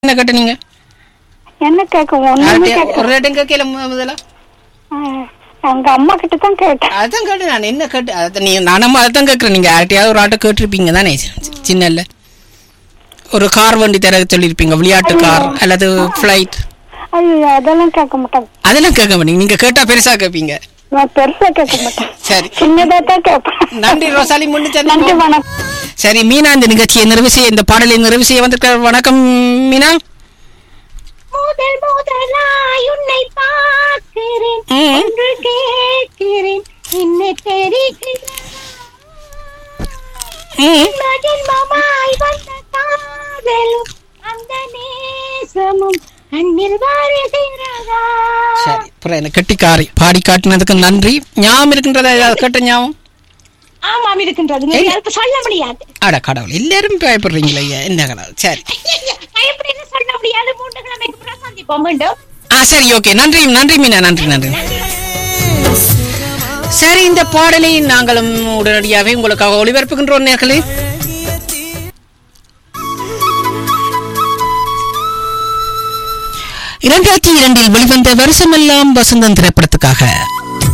என்ன கேட்ட நீங்க என்ன கேட்க ஒண்ணுமே யார்கிட்டயா- கேட்க ஒரு ரேட்டும் கேட்கல மு- முதல்ல அவங்க அம்மா கிட்ட தான் கேட்டேன் அதான் கேட்டு நான் என்ன கேட்டு அதான் நீ நானும் அதான் கேட்குறேன் நீங்க யார்கிட்டயாவது ஒரு ஆட்டை கேட்டிருப்பீங்க தானே சின்னல்ல ஒரு கார் வண்டி தர சொல்லியிருப்பீங்க விளையாட்டு கார் அல்லது ஃப்ளைட் ஐயோ அதெல்லாம் கேட்க மாட்டேன் அதெல்லாம் கேட்க மாட்டீங்க நீங்க கேட்டா பெருசா கேட்பீங்க நான் பெருசா கேட்க மாட்டேன் சரி சின்னதா தான் கேட்பேன் நன்றி ரோசாலி முன்னு நன்றி வணக்கம் சரி மீனா இந்த நிகழ்ச்சியை நிறைவு செய்ய இந்த பாடலை நிறைவு செய்ய வந்திருக்கார் வணக்கம் மீனா முதல் முதலாய் உன்னை பார்க்கிறேன் ம். ஒன்று கேட்கிறேன் என்ன தெரிகிறேன் ம். ஜென்மமாய் வந்த காதலும் அந்த நேசமும் கண்ணில் வருகிறதா சரி அப்புறம் என்ன கெட்டிக்காரி பாடி காட்டினதுக்கு நன்றி ஞாபகம் இருக்கின்றதா ஏதாவது கேட்ட ஞாபகம் ஆமாம் இருக்கின்றது ஏய். யாருக்கு சொல்ல முடியாது அட கடவுள் எல்லாரும் பயப்படுறீங்களே ஐயா என்ன கடவுள் சரி பயப்படின்னு சொல்ல முடியாது மூன்று கிழமைக்கு அப்புறம் சந்திப்போம் மீண்டும் ஆ சரி ஓகே நன்றி நன்றி மீனா நன்றி நன்றி சரி இந்த பாடலை நாங்களும் உடனடியாகவே உங்களுக்காக ஒளிபரப்புகின்றோம் நேர்களே இரண்டாயிரத்தி இரண்டில் வெளிவந்த வருஷமெல்லாம் வசந்தம் திரைப்படத்துக்காக